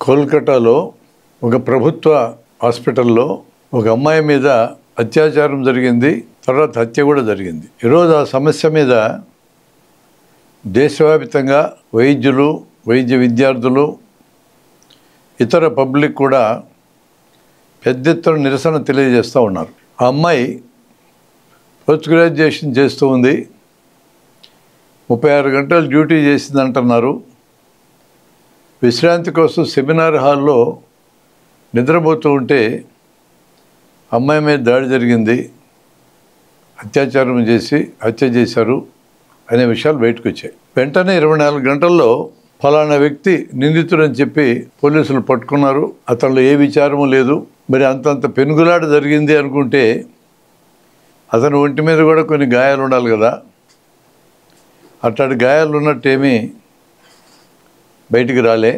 కోల్కతాలో ఒక ప్రభుత్వ హాస్పిటల్లో ఒక అమ్మాయి మీద అత్యాచారం జరిగింది తర్వాత హత్య కూడా జరిగింది ఈరోజు ఆ సమస్య మీద దేశవ్యాప్తంగా వైద్యులు వైద్య విద్యార్థులు ఇతర పబ్లిక్ కూడా పెద్ద ఎత్తున నిరసన తెలియజేస్తూ ఉన్నారు ఆ అమ్మాయి పోస్ట్ గ్రాడ్యుయేషన్ చేస్తూ ఉంది ముప్పై ఆరు గంటలు డ్యూటీ చేసింది అంటున్నారు విశ్రాంతి కోసం సెమినార్ హాల్లో నిద్రపోతూ ఉంటే అమ్మాయి మీద దాడి జరిగింది అత్యాచారం చేసి హత్య చేశారు అనే విషయాలు బయటకు వచ్చాయి వెంటనే ఇరవై నాలుగు గంటల్లో ఫలానా వ్యక్తి నిందితుడని చెప్పి పోలీసులు పట్టుకున్నారు అతనిలో ఏ విచారము లేదు మరి అంతంత పెనుగులాట జరిగింది అనుకుంటే అతని ఒంటి మీద కూడా కొన్ని గాయాలు ఉండాలి కదా అట్లాంటి గాయాలు ఉన్నట్టేమీ బయటికి రాలే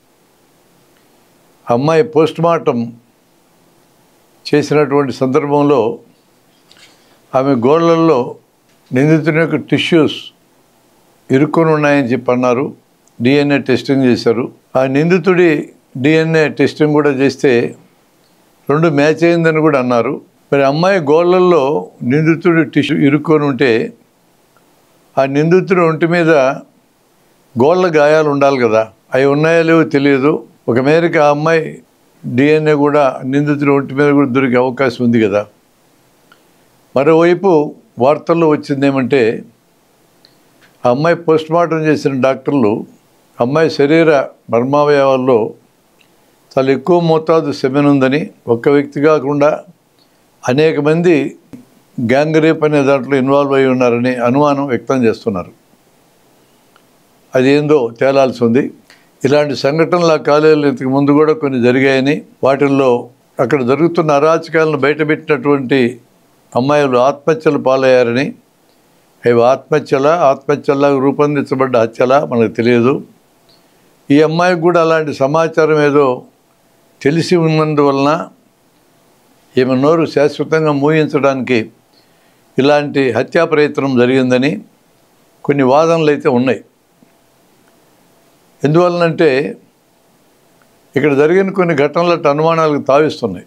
అమ్మాయి పోస్ట్ మార్టం చేసినటువంటి సందర్భంలో ఆమె గోళ్ళల్లో నిందితుని యొక్క టిష్యూస్ ఇరుక్కొని ఉన్నాయని చెప్పి అన్నారు డిఎన్ఏ టెస్టింగ్ చేశారు ఆ నిందితుడి డిఎన్ఏ టెస్టింగ్ కూడా చేస్తే రెండు మ్యాచ్ అయిందని కూడా అన్నారు మరి అమ్మాయి గోళ్ళల్లో నిందితుడి టిష్యూ ఇరుక్కొని ఉంటే ఆ నిందితుడి ఒంటి మీద గోళ్ళ గాయాలు ఉండాలి కదా అవి ఉన్నాయో లేవో తెలియదు ఒక మేరకు ఆ అమ్మాయి డిఎన్ఏ కూడా నిందితుడి ఒంటి మీద కూడా దొరికే అవకాశం ఉంది కదా మరోవైపు వార్తల్లో వచ్చింది ఏమంటే ఆ అమ్మాయి పోస్ట్ మార్టం చేసిన డాక్టర్లు అమ్మాయి శరీర మర్మావయవాల్లో చాలా ఎక్కువ మోతాదు సెమెన్ ఉందని ఒక్క వ్యక్తి కాకుండా అనేక మంది గ్యాంగ్ రేప్ అనే దాంట్లో ఇన్వాల్వ్ అయి ఉన్నారని అనుమానం వ్యక్తం చేస్తున్నారు అది ఏందో తేలాల్సి ఉంది ఇలాంటి సంఘటనలు ఆ కాలేజీలో ఇంతకు ముందు కూడా కొన్ని జరిగాయని వాటిల్లో అక్కడ జరుగుతున్న అరాచకాలను బయటపెట్టినటువంటి అమ్మాయిలు ఆత్మహత్యలు పాలయ్యారని అవి ఆత్మహత్యల ఆత్మహత్యలా రూపొందించబడ్డ హత్యలా మనకు తెలియదు ఈ అమ్మాయికి కూడా అలాంటి సమాచారం ఏదో తెలిసి ఉన్నందువలన ఈమె నోరు శాశ్వతంగా మూయించడానికి ఇలాంటి హత్యా ప్రయత్నం జరిగిందని కొన్ని వాదనలు అయితే ఉన్నాయి ఎందువలనంటే ఇక్కడ జరిగిన కొన్ని ఘటనల అనుమానాలకు తావిస్తున్నాయి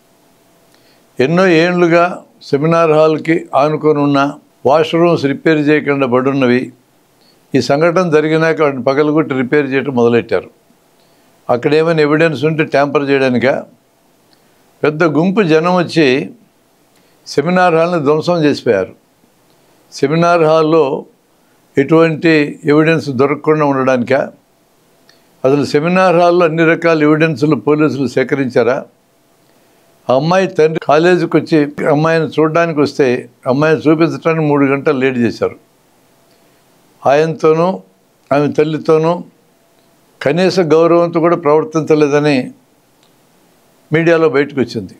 ఎన్నో ఏండ్లుగా సెమినార్ హాల్కి ఆనుకొని ఉన్న వాష్రూమ్స్ రిపేర్ చేయకుండా పడున్నవి ఈ సంఘటన జరిగినాక వాటిని పగలగొట్టి రిపేర్ చేయడం మొదలెట్టారు అక్కడ ఏమైనా ఎవిడెన్స్ ఉంటే ట్యాంపర్ చేయడానిక పెద్ద గుంపు జనం వచ్చి సెమినార్ హాల్ని ధ్వంసం చేసిపోయారు సెమినార్ హాల్లో ఎటువంటి ఎవిడెన్స్ దొరకకుండా ఉండడానికా అసలు సెమినార్ హాల్లో అన్ని రకాల ఎవిడెన్సులు పోలీసులు సేకరించారా ఆ అమ్మాయి తండ్రి కాలేజీకి వచ్చి అమ్మాయిని చూడడానికి వస్తే అమ్మాయిని చూపించడానికి మూడు గంటలు లేట్ చేశారు ఆయనతోనూ ఆమె తల్లితోనూ కనీస గౌరవంతో కూడా ప్రవర్తించలేదని మీడియాలో బయటకు వచ్చింది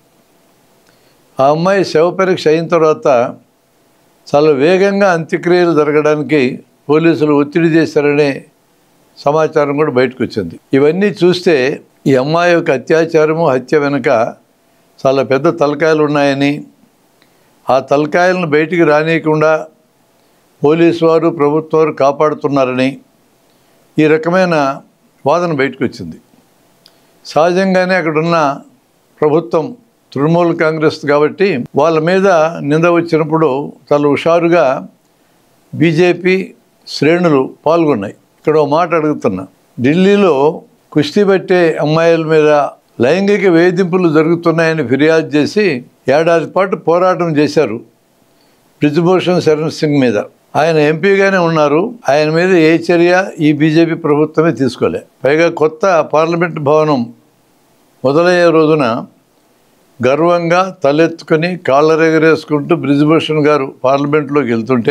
ఆ అమ్మాయి శవ పరీక్ష అయిన తర్వాత చాలా వేగంగా అంత్యక్రియలు జరగడానికి పోలీసులు ఒత్తిడి చేశారనే సమాచారం కూడా బయటకు వచ్చింది ఇవన్నీ చూస్తే ఈ అమ్మాయి యొక్క అత్యాచారము హత్య వెనుక చాలా పెద్ద తలకాయలు ఉన్నాయని ఆ తలకాయలను బయటికి రానియకుండా పోలీసు వారు ప్రభుత్వం వారు కాపాడుతున్నారని ఈ రకమైన వాదన బయటకు వచ్చింది సహజంగానే అక్కడున్న ప్రభుత్వం తృణమూల్ కాంగ్రెస్ కాబట్టి వాళ్ళ మీద నింద వచ్చినప్పుడు చాలా హుషారుగా బీజేపీ శ్రేణులు పాల్గొన్నాయి ఇక్కడ ఓ మాట అడుగుతున్నా ఢిల్లీలో కుస్తీ పట్టే అమ్మాయిల మీద లైంగిక వేధింపులు జరుగుతున్నాయని ఫిర్యాదు చేసి ఏడాది పాటు పోరాటం చేశారు బ్రిజ్భూషణ్ శరణ్ సింగ్ మీద ఆయన ఎంపీగానే ఉన్నారు ఆయన మీద ఏ చర్య ఈ బీజేపీ ప్రభుత్వమే తీసుకోలే పైగా కొత్త పార్లమెంట్ భవనం మొదలయ్యే రోజున గర్వంగా తలెత్తుకొని కాళ్ళరెగరేసుకుంటూ బ్రిజ్భూషణ్ గారు పార్లమెంట్లోకి వెళ్తుంటే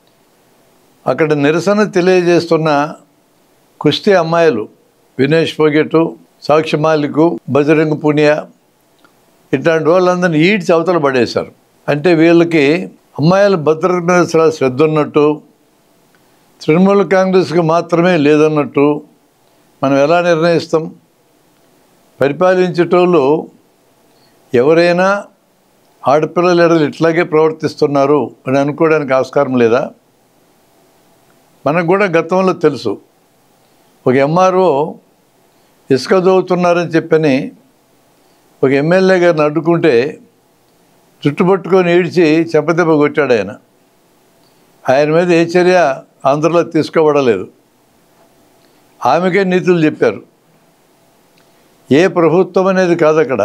అక్కడ నిరసన తెలియజేస్తున్న కుస్తీ అమ్మాయిలు వినేష్ ఫోగెటు సాక్షి మాలికు బజరంగ్ పునియా ఇట్లాంటి వాళ్ళందరినీ ఈడ్చి అవతల పడేశారు అంటే వీళ్ళకి అమ్మాయిల భద్రత మీద చాలా శ్రద్ధ ఉన్నట్టు తృణమూల్ కాంగ్రెస్కి మాత్రమే లేదన్నట్టు మనం ఎలా నిర్ణయిస్తాం పరిపాలించేటోళ్ళు ఎవరైనా ఆడపిల్లలు ఎడలు ఇట్లాగే ప్రవర్తిస్తున్నారు అని అనుకోవడానికి ఆస్కారం లేదా మనకు కూడా గతంలో తెలుసు ఒక ఎంఆర్ఓ ఇసుక దోవుతున్నారని చెప్పని ఒక ఎమ్మెల్యే గారిని అడ్డుకుంటే చుట్టుపట్టుకొని ఈడ్చి చెంపదెబ్బ కొట్టాడు ఆయన ఆయన మీద ఏ చర్య ఆంధ్రలో తీసుకోబడలేదు ఆమెకే నీతులు చెప్పారు ఏ ప్రభుత్వం అనేది కాదు అక్కడ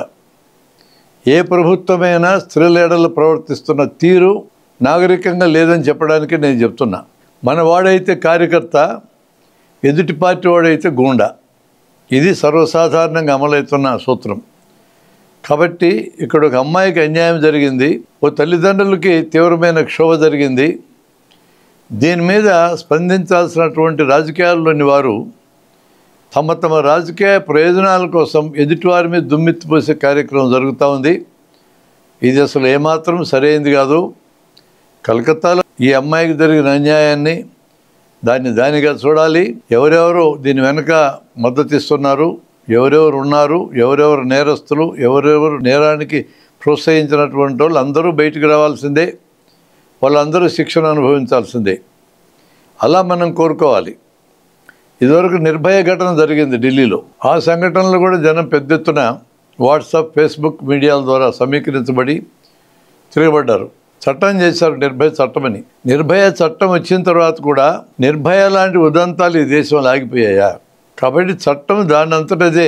ఏ ప్రభుత్వమైనా స్త్రీలేడలు ప్రవర్తిస్తున్న తీరు నాగరికంగా లేదని చెప్పడానికి నేను చెప్తున్నా మన వాడైతే కార్యకర్త ఎదుటి పార్టీ వాడైతే గూండా ఇది సర్వసాధారణంగా అమలవుతున్న సూత్రం కాబట్టి ఇక్కడ ఒక అమ్మాయికి అన్యాయం జరిగింది ఓ తల్లిదండ్రులకి తీవ్రమైన క్షోభ జరిగింది దీని మీద స్పందించాల్సినటువంటి రాజకీయాల్లోని వారు తమ తమ రాజకీయ ప్రయోజనాల కోసం ఎదుటివారి మీద దుమ్మెత్తిపోసే కార్యక్రమం జరుగుతూ ఉంది ఇది అసలు ఏమాత్రం సరైంది కాదు కలకత్తాలో ఈ అమ్మాయికి జరిగిన అన్యాయాన్ని దాన్ని దానిగా చూడాలి ఎవరెవరు దీని వెనుక మద్దతు ఇస్తున్నారు ఎవరెవరు ఉన్నారు ఎవరెవరు నేరస్తులు ఎవరెవరు నేరానికి ప్రోత్సహించినటువంటి వాళ్ళు అందరూ బయటికి రావాల్సిందే వాళ్ళందరూ శిక్షణ అనుభవించాల్సిందే అలా మనం కోరుకోవాలి ఇదివరకు నిర్భయ ఘటన జరిగింది ఢిల్లీలో ఆ సంఘటనలు కూడా జనం పెద్ద ఎత్తున వాట్సాప్ ఫేస్బుక్ మీడియాల ద్వారా సమీకరించబడి తిరగబడ్డారు చట్టం చేశారు నిర్భయ చట్టమని నిర్భయ చట్టం వచ్చిన తర్వాత కూడా నిర్భయ లాంటి ఉదంతాలు ఈ దేశంలో ఆగిపోయాయా కాబట్టి చట్టం దాని అంతటదే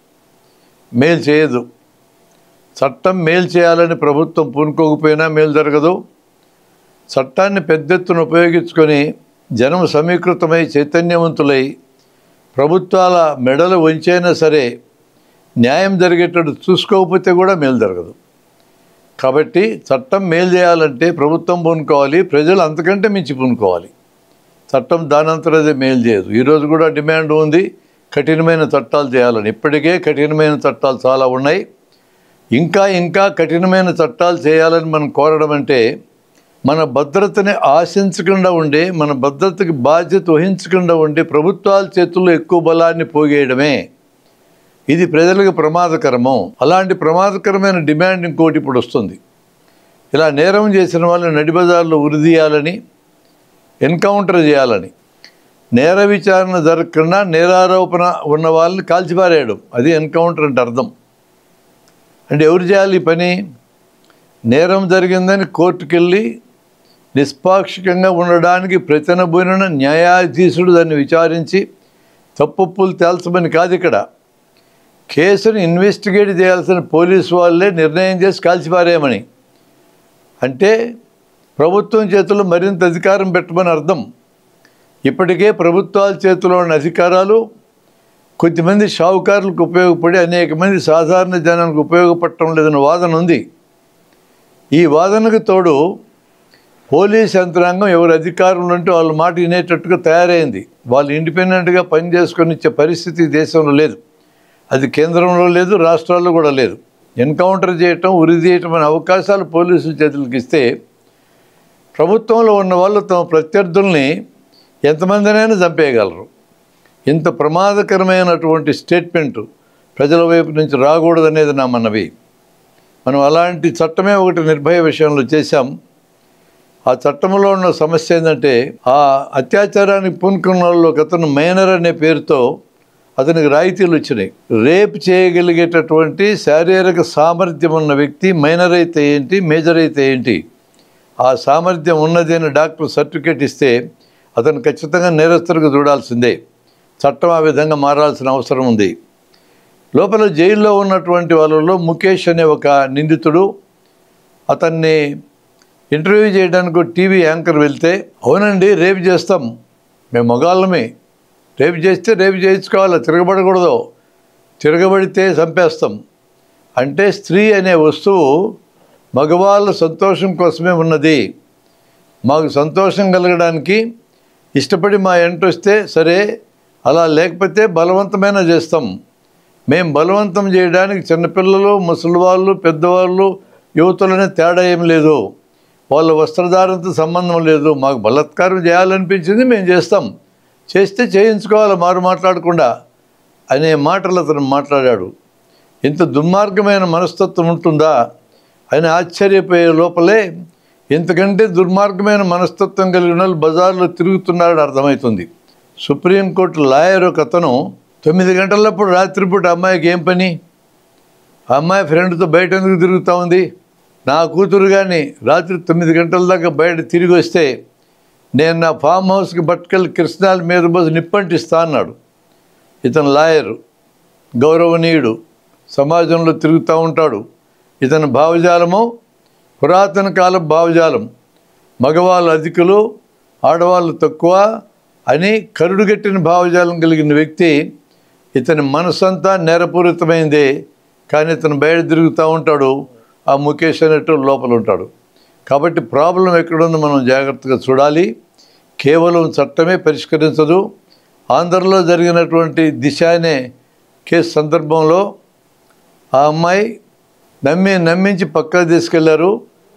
మేలు చేయదు చట్టం మేలు చేయాలని ప్రభుత్వం పూనుకోకపోయినా మేలు జరగదు చట్టాన్ని పెద్ద ఎత్తున ఉపయోగించుకొని జనం సమీకృతమై చైతన్యవంతులై ప్రభుత్వాల మెడలు వంచైనా సరే న్యాయం జరిగేటట్టు చూసుకోకపోతే కూడా మేలు జరగదు కాబట్టి చట్టం మేలు చేయాలంటే ప్రభుత్వం పూనుకోవాలి ప్రజలు అంతకంటే మించి పూనుకోవాలి చట్టం దానంతరదే మేలు చేయదు ఈరోజు కూడా డిమాండ్ ఉంది కఠినమైన చట్టాలు చేయాలని ఇప్పటికే కఠినమైన చట్టాలు చాలా ఉన్నాయి ఇంకా ఇంకా కఠినమైన చట్టాలు చేయాలని మనం కోరడం అంటే మన భద్రతని ఆశించకుండా ఉండే మన భద్రతకి బాధ్యత వహించకుండా ఉండే ప్రభుత్వాల చేతుల్లో ఎక్కువ బలాన్ని పోగేయడమే ఇది ప్రజలకు ప్రమాదకరము అలాంటి ప్రమాదకరమైన డిమాండ్ ఇంకోటి ఇప్పుడు వస్తుంది ఇలా నేరం చేసిన వాళ్ళని నడిబజార్లో ఉరిదీయాలని ఎన్కౌంటర్ చేయాలని నేర విచారణ జరగకుండా నేరారోపణ ఉన్న వాళ్ళని కాల్చిపారేయడం అది ఎన్కౌంటర్ అంటే అర్థం అంటే ఎవరు చేయాలి ఈ పని నేరం జరిగిందని కోర్టుకు వెళ్ళి నిష్పాక్షికంగా ఉండడానికి ప్రతినబోయిన న్యాయాధీశుడు దాన్ని విచారించి తప్పులు తేల్చమని కాదు ఇక్కడ కేసును ఇన్వెస్టిగేట్ చేయాల్సిన పోలీసు వాళ్ళే నిర్ణయం చేసి కాల్చిపారేయమని అంటే ప్రభుత్వం చేతిలో మరింత అధికారం పెట్టమని అర్థం ఇప్పటికే ప్రభుత్వాల చేతిలో ఉన్న అధికారాలు కొద్దిమంది షావుకారులకు ఉపయోగపడి అనేక మంది సాధారణ జనానికి ఉపయోగపడటం లేదన్న వాదన ఉంది ఈ వాదనకు తోడు పోలీస్ యంత్రాంగం ఎవరు అధికారంలో ఉంటే వాళ్ళ మాట వినేటట్టుగా తయారైంది వాళ్ళు ఇండిపెండెంట్గా పనిచేసుకొని ఇచ్చే పరిస్థితి ఈ దేశంలో లేదు అది కేంద్రంలో లేదు రాష్ట్రాల్లో కూడా లేదు ఎన్కౌంటర్ చేయటం ఉరి చేయటం అనే అవకాశాలు పోలీసుల చేతులకు ఇస్తే ప్రభుత్వంలో ఉన్న వాళ్ళు తమ ప్రత్యర్థుల్ని ఎంతమందినైనా చంపేయగలరు ఇంత ప్రమాదకరమైనటువంటి స్టేట్మెంటు ప్రజల వైపు నుంచి రాకూడదనేది నా మనవి మనం అలాంటి చట్టమే ఒకటి నిర్భయ విషయంలో చేశాం ఆ చట్టంలో ఉన్న సమస్య ఏంటంటే ఆ అత్యాచారానికి పూనుకున్న వాళ్ళు ఒక అతను మైనర్ అనే పేరుతో అతనికి రాయితీలు వచ్చినాయి రేప్ చేయగలిగేటటువంటి శారీరక సామర్థ్యం ఉన్న వ్యక్తి మైనర్ అయితే ఏంటి మేజర్ అయితే ఏంటి ఆ సామర్థ్యం ఉన్నది అని డాక్టర్ సర్టిఫికేట్ ఇస్తే అతను ఖచ్చితంగా నేరస్తులకు చూడాల్సిందే చట్టం ఆ విధంగా మారాల్సిన అవసరం ఉంది లోపల జైల్లో ఉన్నటువంటి వాళ్ళలో ముఖేష్ అనే ఒక నిందితుడు అతన్ని ఇంటర్వ్యూ చేయడానికి టీవీ యాంకర్ వెళ్తే అవునండి రేపు చేస్తాం మేము మగాళ్ళమే రేపు చేస్తే రేపు చేయించుకోవాలి తిరగబడకూడదు తిరగబడితే చంపేస్తాం అంటే స్త్రీ అనే వస్తువు మగవాళ్ళ సంతోషం కోసమే ఉన్నది మాకు సంతోషం కలగడానికి ఇష్టపడి మా ఎంట వస్తే సరే అలా లేకపోతే బలవంతమైన చేస్తాం మేము బలవంతం చేయడానికి చిన్నపిల్లలు ముసలివాళ్ళు పెద్దవాళ్ళు యువతులనే తేడా ఏం లేదు వాళ్ళ వస్త్రధారణతో సంబంధం లేదు మాకు బలాత్కారం చేయాలనిపించింది మేము చేస్తాం చేస్తే చేయించుకోవాలి మారు మాట్లాడకుండా అనే మాటలు అతను మాట్లాడాడు ఇంత దుర్మార్గమైన మనస్తత్వం ఉంటుందా అని ఆశ్చర్యపోయే లోపలే ఇంతకంటే దుర్మార్గమైన మనస్తత్వం కలిగిన వాళ్ళు బజార్లో తిరుగుతున్నారని అర్థమవుతుంది సుప్రీంకోర్టు లాయర్ ఒక అతను తొమ్మిది గంటలప్పుడు రాత్రిపూట అమ్మాయికి ఏం పని ఆ అమ్మాయి ఫ్రెండ్తో బయట ఎందుకు తిరుగుతూ ఉంది నా కూతురు కానీ రాత్రి తొమ్మిది గంటల దాకా బయట తిరిగి వస్తే నేను నా ఫామ్ హౌస్కి పట్టుకెళ్ళి కృష్ణాల మీద బస్సు నిప్పంటిస్తా అన్నాడు ఇతను లాయరు గౌరవనీయుడు సమాజంలో తిరుగుతూ ఉంటాడు ఇతని భావజాలము పురాతన కాలం భావజాలం మగవాళ్ళు అధికులు ఆడవాళ్ళు తక్కువ అని కరుడుగట్టిన భావజాలం కలిగిన వ్యక్తి ఇతని మనసంతా నేరపూరితమైందే కానీ ఇతను బయట తిరుగుతూ ఉంటాడు ఆ ముఖేష్ అనేట్టు లోపల ఉంటాడు కాబట్టి ప్రాబ్లం ఎక్కడుందో మనం జాగ్రత్తగా చూడాలి కేవలం చట్టమే పరిష్కరించదు ఆంధ్రలో జరిగినటువంటి దిశ అనే కేసు సందర్భంలో ఆ అమ్మాయి నమ్మి నమ్మించి పక్కకు తీసుకెళ్లారు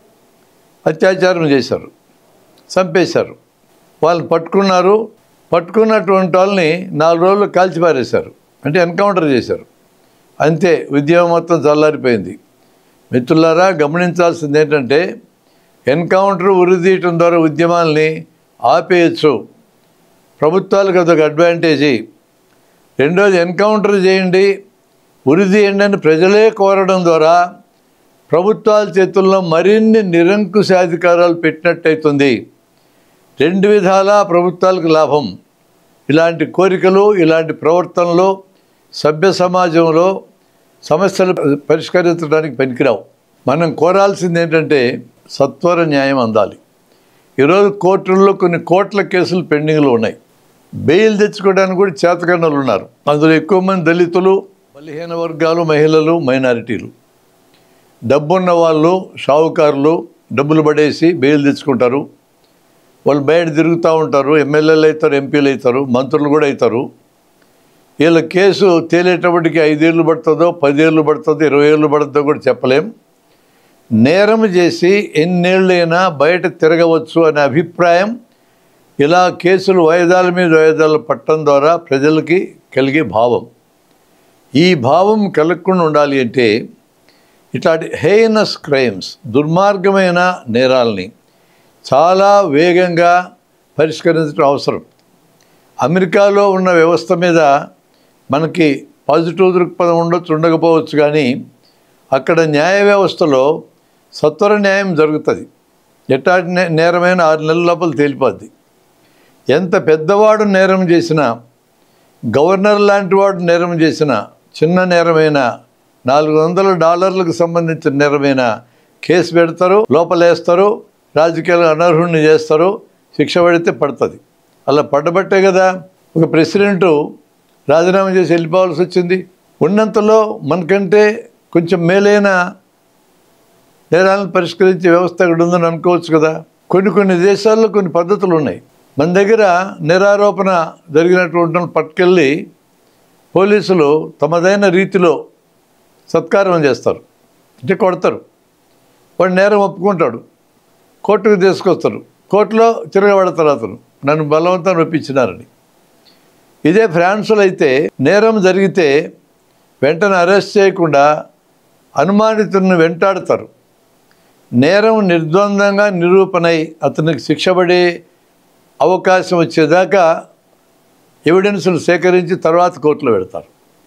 అత్యాచారం చేశారు చంపేశారు వాళ్ళని పట్టుకున్నారు పట్టుకున్నటువంటి వాళ్ళని నాలుగు రోజులు కాల్చిపారేశారు అంటే ఎన్కౌంటర్ చేశారు అంతే ఉద్యమం మొత్తం చల్లారిపోయింది మిత్రులారా గమనించాల్సింది ఏంటంటే ఎన్కౌంటర్ ఉరిదీయటం ద్వారా ఉద్యమాల్ని ఆపేయచ్చు ప్రభుత్వాలకు అదొక అడ్వాంటేజీ రెండోది ఎన్కౌంటర్ చేయండి ఉరిదీయండి అని ప్రజలే కోరడం ద్వారా ప్రభుత్వాల చేతుల్లో మరిన్ని నిరంకుశాధికారాలు పెట్టినట్టయితుంది రెండు విధాలా ప్రభుత్వాలకు లాభం ఇలాంటి కోరికలు ఇలాంటి ప్రవర్తనలు సభ్య సమాజంలో సమస్యలు పరిష్కరించడానికి పనికిరావు మనం కోరాల్సింది ఏంటంటే సత్వర న్యాయం అందాలి ఈరోజు కోర్టుల్లో కొన్ని కోట్ల కేసులు పెండింగ్లో ఉన్నాయి బెయిల్ తెచ్చుకోవడానికి కూడా చేతకన్నులు ఉన్నారు అందులో ఎక్కువ మంది దళితులు బలహీన వర్గాలు మహిళలు మైనారిటీలు డబ్బున్న వాళ్ళు షావుకారులు డబ్బులు పడేసి బెయిల్ తెచ్చుకుంటారు వాళ్ళు బయట తిరుగుతూ ఉంటారు ఎమ్మెల్యేలు అవుతారు ఎంపీలు అవుతారు మంత్రులు కూడా అవుతారు వీళ్ళ కేసు తేలేటప్పటికి ఐదేళ్ళు పడుతుందో పదేళ్ళు పడుతుందో ఇరవై ఏళ్ళు పడుతుందో కూడా చెప్పలేం నేరం చేసి ఎన్నేళ్ళైనా బయట తిరగవచ్చు అనే అభిప్రాయం ఇలా కేసులు వాయిదాల మీద వాయిదాలు పట్టడం ద్వారా ప్రజలకి కలిగే భావం ఈ భావం కలగకుండా ఉండాలి అంటే ఇట్లాంటి హెయినస్ క్రైమ్స్ దుర్మార్గమైన నేరాలని చాలా వేగంగా పరిష్కరించడం అవసరం అమెరికాలో ఉన్న వ్యవస్థ మీద మనకి పాజిటివ్ దృక్పథం ఉండొచ్చు ఉండకపోవచ్చు కానీ అక్కడ న్యాయ వ్యవస్థలో సత్వర న్యాయం జరుగుతుంది ఎట్లాంటి నే నేరమైన ఆరు నెలల లోపల తేలిపోద్ది ఎంత పెద్దవాడు నేరం చేసినా గవర్నర్ లాంటి వాడు నేరం చేసిన చిన్న నేరమైన నాలుగు వందల డాలర్లకు సంబంధించిన నేరమైన కేసు పెడతారు లోపలేస్తారు రాజకీయాలు అనర్హుణ్ణి చేస్తారు శిక్ష పడితే పడుతుంది అలా పడ్డబట్టే కదా ఒక ప్రెసిడెంటు రాజీనామా చేసి వెళ్ళిపోవాల్సి వచ్చింది ఉన్నంతలో మనకంటే కొంచెం మేలైన నేరాలను పరిష్కరించే వ్యవస్థ ఇక్కడ ఉందని అనుకోవచ్చు కదా కొన్ని కొన్ని దేశాల్లో కొన్ని పద్ధతులు ఉన్నాయి మన దగ్గర నేరారోపణ జరిగినటువంటి వాళ్ళని పట్టుకెళ్ళి పోలీసులు తమదైన రీతిలో సత్కారం చేస్తారు అంటే కొడతారు వాడు నేరం ఒప్పుకుంటాడు కోర్టుకు తీసుకొస్తారు కోర్టులో తిరగబడతారు అతను నన్ను బలవంతం ఒప్పించినారని ఇదే ఫ్రాన్స్లో అయితే నేరం జరిగితే వెంటనే అరెస్ట్ చేయకుండా అనుమానితులను వెంటాడతారు నేరం నిర్ద్వందంగా నిరూపణై అతనికి శిక్ష పడే అవకాశం వచ్చేదాకా ఎవిడెన్స్లు సేకరించి తర్వాత కోర్టులో పెడతారు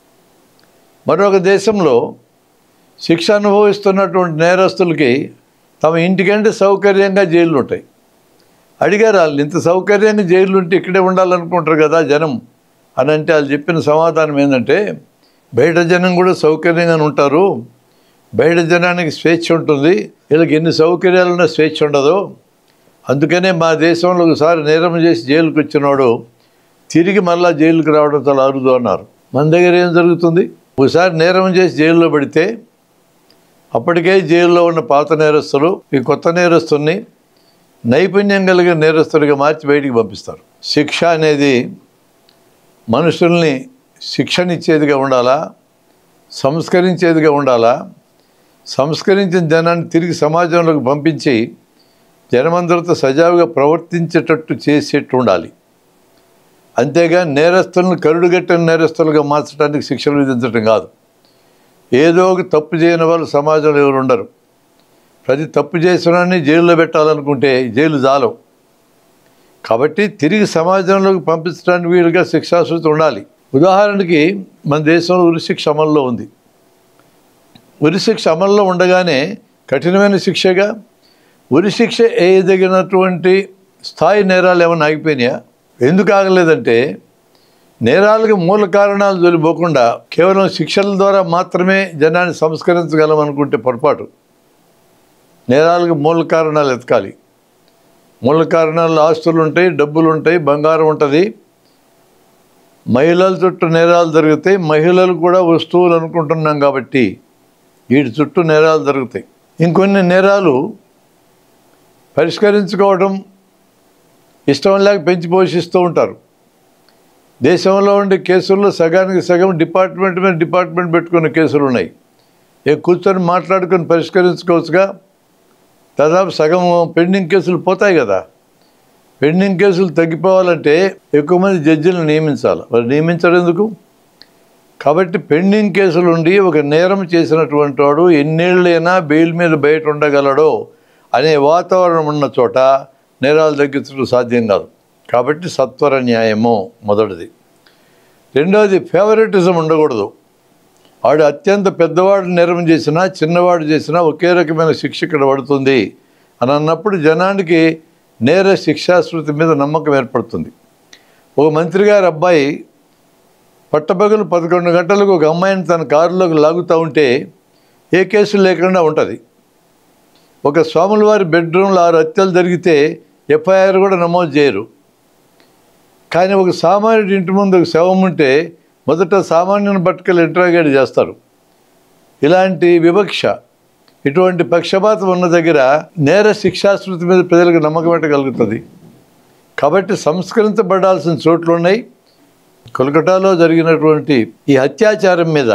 మరొక దేశంలో శిక్ష అనుభవిస్తున్నటువంటి నేరస్తులకి తమ ఇంటికంటే సౌకర్యంగా జైళ్ళు ఉంటాయి అడిగారు వాళ్ళు ఇంత సౌకర్యంగా జైలు ఉంటే ఇక్కడే ఉండాలనుకుంటారు కదా జనం అని అంటే వాళ్ళు చెప్పిన సమాధానం ఏంటంటే బయట జనం కూడా సౌకర్యంగానే ఉంటారు బయట జనానికి స్వేచ్ఛ ఉంటుంది వీళ్ళకి ఎన్ని సౌకర్యాలున్నా స్వేచ్ఛ ఉండదు అందుకనే మా దేశంలో ఒకసారి నేరం చేసి జైలుకి వచ్చినవాడు తిరిగి మళ్ళా జైలుకి రావడం చాలా అరుదు అన్నారు మన దగ్గర ఏం జరుగుతుంది ఒకసారి నేరం చేసి జైల్లో పడితే అప్పటికే జైల్లో ఉన్న పాత నేరస్తులు ఈ కొత్త నేరస్తుల్ని నైపుణ్యం కలిగిన నేరస్తుడిగా మార్చి బయటికి పంపిస్తారు శిక్ష అనేది మనుషుల్ని శిక్షనిచ్చేదిగా ఉండాలా సంస్కరించేదిగా ఉండాలా సంస్కరించిన జనాన్ని తిరిగి సమాజంలోకి పంపించి జనమందరితో సజావుగా ప్రవర్తించేటట్టు చేసేట్టు ఉండాలి అంతేగా నేరస్తులను కరుడుగట్టిన నేరస్తులుగా మార్చడానికి శిక్షలు విధించడం కాదు ఏదో ఒక తప్పు చేయని వాళ్ళు సమాజంలో ఎవరు ఉండరు ప్రతి తప్పు చేసినాన్ని జైల్లో పెట్టాలనుకుంటే జైలు జాలం కాబట్టి తిరిగి సమాజంలోకి పంపించడానికి వీలుగా శిక్షాసూచి ఉండాలి ఉదాహరణకి మన దేశంలో ఉరిశిక్ష అమల్లో ఉంది ఉరిశిక్ష అమల్లో ఉండగానే కఠినమైన శిక్షగా ఉరిశిక్ష వేయదగినటువంటి స్థాయి నేరాలు ఏమైనా ఆగిపోయినాయా ఎందుకు ఆగలేదంటే నేరాలకు మూల కారణాలు జొలిపోకుండా కేవలం శిక్షల ద్వారా మాత్రమే జనాన్ని సంస్కరించగలం అనుకుంటే పొరపాటు నేరాలకు మూల కారణాలు ఎతకాలి మూల కారణాలు ఆస్తులు ఉంటాయి డబ్బులు ఉంటాయి బంగారం ఉంటుంది మహిళల చుట్టూ నేరాలు జరుగుతాయి మహిళలు కూడా వస్తువులు అనుకుంటున్నాం కాబట్టి వీటి చుట్టూ నేరాలు జరుగుతాయి ఇంకొన్ని నేరాలు పరిష్కరించుకోవడం ఇష్టం లేక పెంచి పోషిస్తూ ఉంటారు దేశంలో ఉండే కేసుల్లో సగానికి సగం డిపార్ట్మెంట్ మీద డిపార్ట్మెంట్ పెట్టుకున్న కేసులు ఉన్నాయి ఏ కూర్చొని మాట్లాడుకొని పరిష్కరించుకోవచ్చుగా దాదాపు సగం పెండింగ్ కేసులు పోతాయి కదా పెండింగ్ కేసులు తగ్గిపోవాలంటే ఎక్కువ మంది జడ్జిలను నియమించాలి మరి నియమించడం ఎందుకు కాబట్టి పెండింగ్ కేసులు ఉండి ఒక నేరం చేసినటువంటి వాడు ఎన్నేళ్ళైనా బెయిల్ మీద బయట ఉండగలడో అనే వాతావరణం ఉన్న చోట నేరాలు తగ్గించడం సాధ్యం కాదు కాబట్టి సత్వర న్యాయము మొదటిది రెండవది ఫేవరెటిజం ఉండకూడదు వాడు అత్యంత పెద్దవాడు నేరం చేసినా చిన్నవాడు చేసినా ఒకే రకమైన శిక్ష ఇక్కడ పడుతుంది అని అన్నప్పుడు జనానికి నేర శిక్షాశృతి మీద నమ్మకం ఏర్పడుతుంది ఒక మంత్రి గారి అబ్బాయి పట్టపగలు పదకొండు గంటలకు ఒక అమ్మాయిని తన కారులోకి లాగుతూ ఉంటే ఏ కేసు లేకుండా ఉంటుంది ఒక స్వాముల వారి బెడ్రూమ్లో ఆరు హత్యలు జరిగితే ఎఫ్ఐఆర్ కూడా నమోదు చేయరు కానీ ఒక సామాన్యుడి ఇంటి ముందు ఒక శవం ఉంటే మొదట సామాన్యుని పట్టుకెళ్ళి ఇంట్రాగేట్ చేస్తారు ఇలాంటి వివక్ష ఇటువంటి పక్షపాతం ఉన్న దగ్గర నేర శిక్షాశృతి మీద ప్రజలకు నమ్మకం పెట్టగలుగుతుంది కాబట్టి సంస్కరించబడాల్సిన చోట్లు ఉన్నాయి కోల్కతాలో జరిగినటువంటి ఈ అత్యాచారం మీద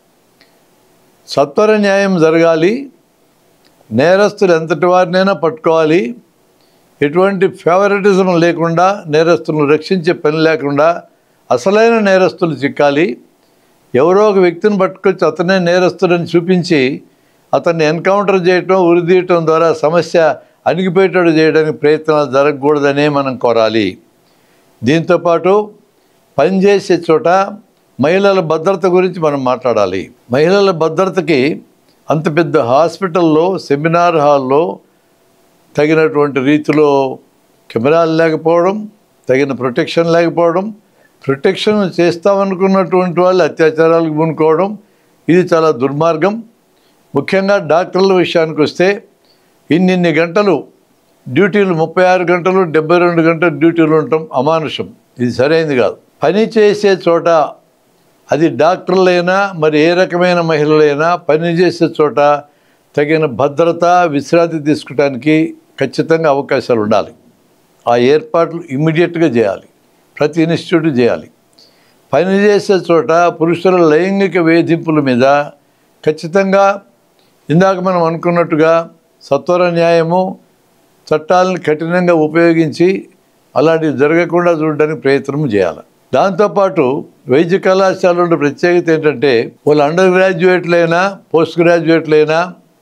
సత్వర న్యాయం జరగాలి నేరస్తులు ఎంతటి వారినైనా పట్టుకోవాలి ఎటువంటి ఫేవరెటిజం లేకుండా నేరస్తులను రక్షించే పని లేకుండా అసలైన నేరస్తులు చిక్కాలి ఎవరో ఒక వ్యక్తిని పట్టుకొచ్చి అతనే నేరస్తుడని చూపించి అతన్ని ఎన్కౌంటర్ చేయటం ఉరిదీయటం ద్వారా సమస్య అణిగిపోయేటట్టు చేయడానికి ప్రయత్నాలు జరగకూడదనే మనం కోరాలి దీంతోపాటు పనిచేసే చోట మహిళల భద్రత గురించి మనం మాట్లాడాలి మహిళల భద్రతకి అంత పెద్ద హాస్పిటల్లో సెమినార్ హాల్లో తగినటువంటి రీతిలో కెమెరాలు లేకపోవడం తగిన ప్రొటెక్షన్ లేకపోవడం ప్రొటెక్షన్ చేస్తామనుకున్నటువంటి వాళ్ళు అత్యాచారాలకు పూనుకోవడం ఇది చాలా దుర్మార్గం ముఖ్యంగా డాక్టర్ల విషయానికి వస్తే ఇన్నిన్ని గంటలు డ్యూటీలు ముప్పై ఆరు గంటలు డెబ్బై రెండు గంటలు డ్యూటీలు ఉండటం అమానుషం ఇది సరైనది కాదు పని చేసే చోట అది డాక్టర్లైనా మరి ఏ రకమైన మహిళలైనా పని చేసే చోట తగిన భద్రత విశ్రాంతి తీసుకోవడానికి ఖచ్చితంగా అవకాశాలు ఉండాలి ఆ ఏర్పాట్లు ఇమ్మీడియట్గా చేయాలి ప్రతి ఇన్స్టిట్యూట్ చేయాలి పని చేసే చోట పురుషుల లైంగిక వేధింపుల మీద ఖచ్చితంగా ఇందాక మనం అనుకున్నట్టుగా సత్వర న్యాయము చట్టాలను కఠినంగా ఉపయోగించి అలాంటివి జరగకుండా చూడడానికి ప్రయత్నం చేయాలి దాంతోపాటు వైద్య కళాశాలలో ఉండే ప్రత్యేకత ఏంటంటే వాళ్ళు అండర్ గ్రాడ్యుయేట్లైనా పోస్ట్ గ్రాడ్యుయేట్లైనా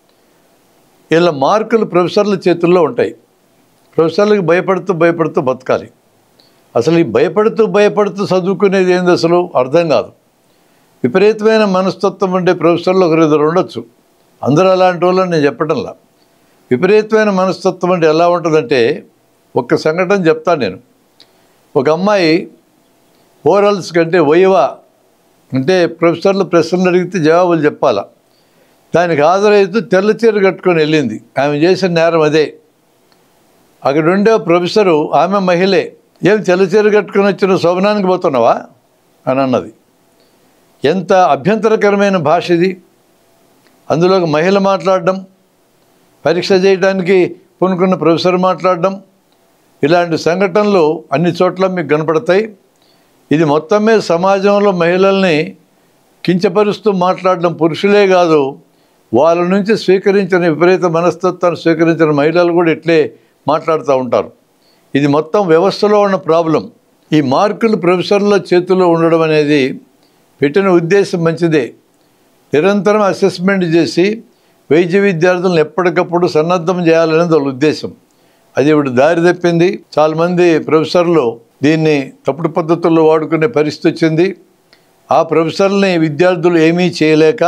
వీళ్ళ మార్కులు ప్రొఫెసర్ల చేతుల్లో ఉంటాయి ప్రొఫెసర్లకు భయపడుతూ భయపడుతూ బతకాలి అసలు ఈ భయపడుతూ భయపడుతూ చదువుకునేది ఏంది అసలు అర్థం కాదు విపరీతమైన మనస్తత్వం ఉండే ప్రొఫెసర్లు ఒకరిద్దరు ఉండొచ్చు అందరూ అలాంటి వాళ్ళని నేను చెప్పడంలా విపరీతమైన మనస్తత్వం అంటే ఎలా ఉంటుందంటే ఒక్క సంఘటన చెప్తాను నేను ఒక అమ్మాయి ఓరల్స్ కంటే వైవా అంటే ప్రొఫెసర్లు ప్రశ్నలు అడిగితే జవాబులు చెప్పాలా దానికి హాజరైతూ తెల్ల చీర కట్టుకొని వెళ్ళింది ఆమె చేసిన నేరం అదే అక్కడ ఉండే ప్రొఫెసరు ఆమె మహిళే ఏం తెల్ల చీర కట్టుకొని వచ్చిన శోభనానికి పోతున్నావా అని అన్నది ఎంత అభ్యంతరకరమైన భాష ఇది అందులో ఒక మహిళ మాట్లాడడం పరీక్ష చేయడానికి పూనుకున్న ప్రొఫెసర్ మాట్లాడడం ఇలాంటి సంఘటనలు అన్ని చోట్ల మీకు కనపడతాయి ఇది మొత్తం మీద సమాజంలో మహిళల్ని కించపరుస్తూ మాట్లాడడం పురుషులే కాదు వాళ్ళ నుంచి స్వీకరించిన విపరీత మనస్తత్వాన్ని స్వీకరించిన మహిళలు కూడా ఇట్లే మాట్లాడుతూ ఉంటారు ఇది మొత్తం వ్యవస్థలో ఉన్న ప్రాబ్లం ఈ మార్కులు ప్రొఫెసర్ల చేతుల్లో ఉండడం అనేది పెట్టిన ఉద్దేశం మంచిదే నిరంతరం అసెస్మెంట్ చేసి వైద్య విద్యార్థులను ఎప్పటికప్పుడు సన్నద్ధం చేయాలనేది వాళ్ళ ఉద్దేశం అది ఇప్పుడు దారి తప్పింది చాలామంది ప్రొఫెసర్లు దీన్ని తప్పుడు పద్ధతుల్లో వాడుకునే పరిస్థితి వచ్చింది ఆ ప్రొఫెసర్ని విద్యార్థులు ఏమీ చేయలేక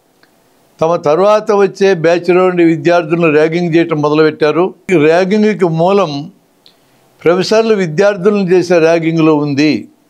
తమ తర్వాత వచ్చే బ్యాచ్లో ఉండి విద్యార్థులను ర్యాగింగ్ చేయటం మొదలుపెట్టారు ఈ ర్యాగింగ్కి మూలం ప్రొఫెసర్లు విద్యార్థులను చేసే ర్యాగింగ్లో ఉంది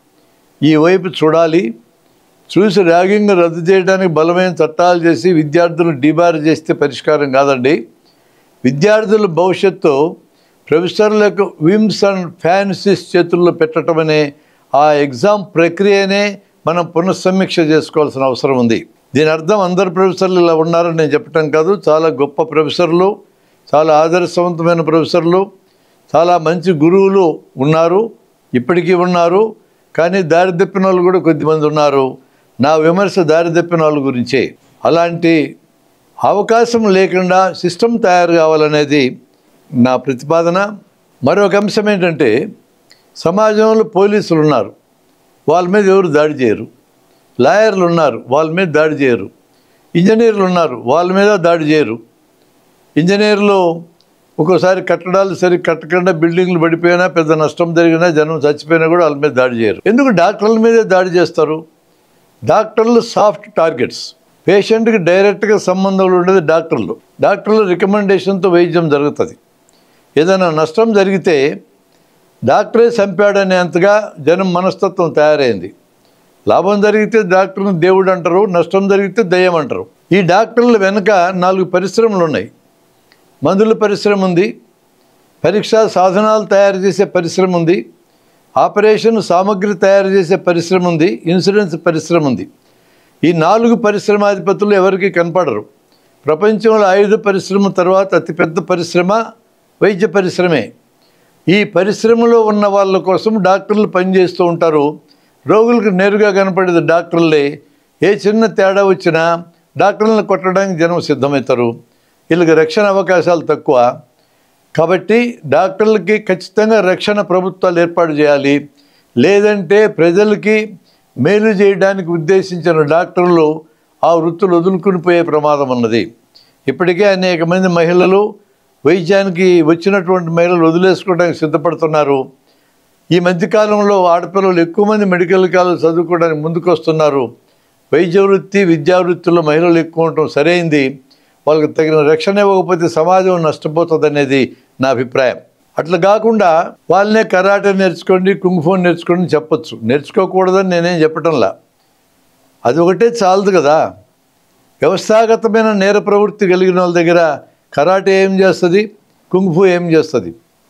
ఈ వైపు చూడాలి చూసి ర్యాగింగ్ రద్దు చేయడానికి బలమైన చట్టాలు చేసి విద్యార్థులను డిబార్ చేస్తే పరిష్కారం కాదండి విద్యార్థుల భవిష్యత్తు ప్రొఫెసర్లకు విమ్స్ అండ్ ఫ్యాన్సీస్ చేతుల్లో పెట్టడం అనే ఆ ఎగ్జామ్ ప్రక్రియనే మనం పునఃసమీక్ష చేసుకోవాల్సిన అవసరం ఉంది దీని అర్థం అందరు ప్రొఫెసర్లు ఇలా ఉన్నారని నేను చెప్పటం కాదు చాలా గొప్ప ప్రొఫెసర్లు చాలా ఆదర్శవంతమైన ప్రొఫెసర్లు చాలా మంచి గురువులు ఉన్నారు ఇప్పటికీ ఉన్నారు కానీ దారి తప్పిన వాళ్ళు కూడా కొద్దిమంది ఉన్నారు నా విమర్శ దారి తప్పిన వాళ్ళ గురించే అలాంటి అవకాశం లేకుండా సిస్టమ్ తయారు కావాలనేది నా ప్రతిపాదన మరొక అంశం ఏంటంటే సమాజంలో పోలీసులు ఉన్నారు వాళ్ళ మీద ఎవరు దాడి చేయరు లాయర్లు ఉన్నారు వాళ్ళ మీద దాడి చేయరు ఇంజనీర్లు ఉన్నారు వాళ్ళ మీద దాడి చేయరు ఇంజనీర్లు ఒక్కోసారి కట్టడాలు సరి కట్టకుండా బిల్డింగ్లు పడిపోయినా పెద్ద నష్టం జరిగినా జనం చచ్చిపోయినా కూడా వాళ్ళ మీద దాడి చేయరు ఎందుకు డాక్టర్ల మీదే దాడి చేస్తారు డాక్టర్లు సాఫ్ట్ టార్గెట్స్ పేషెంట్కి డైరెక్ట్గా సంబంధం ఉండేది డాక్టర్లు డాక్టర్ల రికమెండేషన్తో వైద్యం జరుగుతుంది ఏదైనా నష్టం జరిగితే డాక్టరే చంపాడనేంతగా జనం మనస్తత్వం తయారైంది లాభం జరిగితే డాక్టర్ని దేవుడు అంటారు నష్టం జరిగితే దయ్యం అంటారు ఈ డాక్టర్ల వెనుక నాలుగు పరిశ్రమలు ఉన్నాయి మందుల పరిశ్రమ ఉంది పరీక్షా సాధనాలు తయారు చేసే పరిశ్రమ ఉంది ఆపరేషన్ సామగ్రి తయారు చేసే పరిశ్రమ ఉంది ఇన్సూరెన్స్ పరిశ్రమ ఉంది ఈ నాలుగు పరిశ్రమాధిపతులు ఎవరికి కనపడరు ప్రపంచంలో ఆయుధ పరిశ్రమ తర్వాత అతిపెద్ద పరిశ్రమ వైద్య పరిశ్రమే ఈ పరిశ్రమలో ఉన్న వాళ్ళ కోసం డాక్టర్లు పనిచేస్తూ ఉంటారు రోగులకు నేరుగా కనపడేది డాక్టర్లే ఏ చిన్న తేడా వచ్చినా డాక్టర్లను కొట్టడానికి జనం సిద్ధమవుతారు వీళ్ళకి రక్షణ అవకాశాలు తక్కువ కాబట్టి డాక్టర్లకి ఖచ్చితంగా రక్షణ ప్రభుత్వాలు ఏర్పాటు చేయాలి లేదంటే ప్రజలకి మేలు చేయడానికి ఉద్దేశించిన డాక్టర్లు ఆ వృత్తులు వదులుకుని పోయే ప్రమాదం ఉన్నది ఇప్పటికే అనేక మంది మహిళలు వైద్యానికి వచ్చినటువంటి మహిళలు వదిలేసుకోవడానికి సిద్ధపడుతున్నారు ఈ మధ్యకాలంలో ఆడపిల్లలు ఎక్కువ మంది మెడికల్ కాలేజ్ చదువుకోవడానికి ముందుకు వస్తున్నారు వైద్య వృత్తి విద్యా వృత్తిలో మహిళలు ఎక్కువ ఉండటం సరైంది వాళ్ళకి తగిన రక్షణ ఇవ్వకపోతే సమాజం నష్టపోతుంది అనేది నా అభిప్రాయం అట్లా కాకుండా వాళ్ళనే కరాటే నేర్చుకోండి కుంగ్ఫో నేర్చుకోండి చెప్పొచ్చు నేర్చుకోకూడదని నేనేం చెప్పటంలా అది ఒకటే చాలదు కదా వ్యవస్థాగతమైన నేర ప్రవృత్తి కలిగిన వాళ్ళ దగ్గర కరాటే ఏం చేస్తుంది కుంగ్ఫు ఏం చేస్తుంది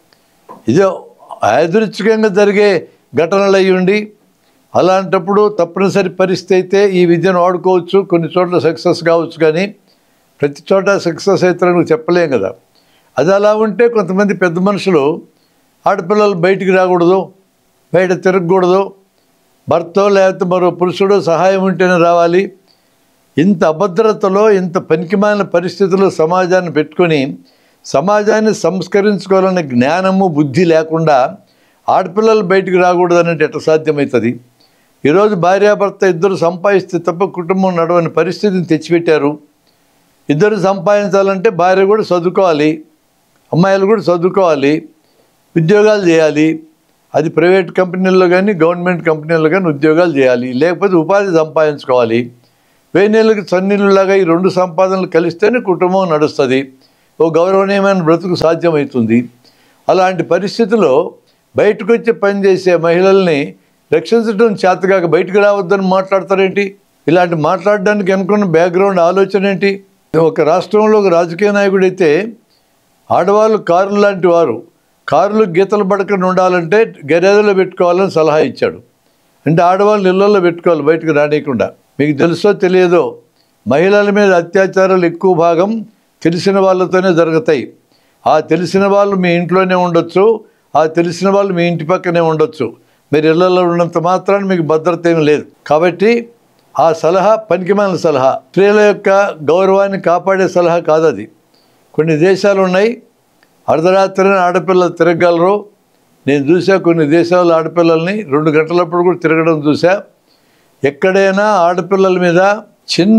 ఇదే యాదృచ్ఛికంగా జరిగే ఘటనలు అయి ఉండి అలాంటప్పుడు తప్పనిసరి పరిస్థితి అయితే ఈ విద్యను వాడుకోవచ్చు కొన్ని చోట్ల సక్సెస్ కావచ్చు కానీ ప్రతి చోట సక్సెస్ అవుతారని నువ్వు చెప్పలేం కదా అది అలా ఉంటే కొంతమంది పెద్ద మనుషులు ఆడపిల్లలు బయటికి రాకూడదు బయట తిరగకూడదు భర్తో లేకపోతే మరో పురుషుడు సహాయం ఉంటేనే రావాలి ఇంత అభద్రతలో ఇంత పనికిమాలిన పరిస్థితుల్లో సమాజాన్ని పెట్టుకొని సమాజాన్ని సంస్కరించుకోవాలనే జ్ఞానము బుద్ధి లేకుండా ఆడపిల్లలు బయటికి రాకూడదు అనేది ఎట్లా సాధ్యమవుతుంది ఈరోజు భార్యాభర్త ఇద్దరు సంపాదిస్తే తప్ప కుటుంబం నడవని పరిస్థితిని తెచ్చిపెట్టారు ఇద్దరు సంపాదించాలంటే భార్య కూడా చదువుకోవాలి అమ్మాయిలు కూడా చదువుకోవాలి ఉద్యోగాలు చేయాలి అది ప్రైవేట్ కంపెనీల్లో కానీ గవర్నమెంట్ కంపెనీల్లో కానీ ఉద్యోగాలు చేయాలి లేకపోతే ఉపాధి సంపాదించుకోవాలి వేయి నెలలకు చన్నీళ్ళలాగా ఈ రెండు సంపాదనలు కలిస్తేనే కుటుంబం నడుస్తుంది ఓ గౌరవనీయమైన బ్రతుకు సాధ్యమవుతుంది అలాంటి పరిస్థితిలో బయటకు వచ్చి పనిచేసే మహిళల్ని రక్షించడం చేతగాక బయటకు రావద్దని మాట్లాడతారేంటి ఇలాంటి మాట్లాడడానికి అనుకున్న బ్యాక్గ్రౌండ్ ఆలోచన ఏంటి ఒక రాష్ట్రంలో ఒక రాజకీయ నాయకుడైతే ఆడవాళ్ళు కారులు లాంటి వారు కారులు గీతలు పడకుండా ఉండాలంటే గెరేదలో పెట్టుకోవాలని సలహా ఇచ్చాడు అంటే ఆడవాళ్ళు ఇళ్ళల్లో పెట్టుకోవాలి బయటకు రానియకుండా మీకు తెలుసో తెలియదో మహిళల మీద అత్యాచారాలు ఎక్కువ భాగం తెలిసిన వాళ్ళతోనే జరుగుతాయి ఆ తెలిసిన వాళ్ళు మీ ఇంట్లోనే ఉండొచ్చు ఆ తెలిసిన వాళ్ళు మీ ఇంటి పక్కనే ఉండొచ్చు మీరు ఇళ్లలో ఉన్నంత మాత్రాన్ని మీకు భద్రత ఏం లేదు కాబట్టి ఆ సలహా పనికిమాలిన సలహా స్త్రీల యొక్క గౌరవాన్ని కాపాడే సలహా కాదు అది కొన్ని దేశాలు ఉన్నాయి అర్ధరాత్రిని ఆడపిల్లలు తిరగలరు నేను చూసా కొన్ని దేశాల ఆడపిల్లల్ని రెండు గంటలప్పుడు కూడా తిరగడం చూసా ఎక్కడైనా ఆడపిల్లల మీద చిన్న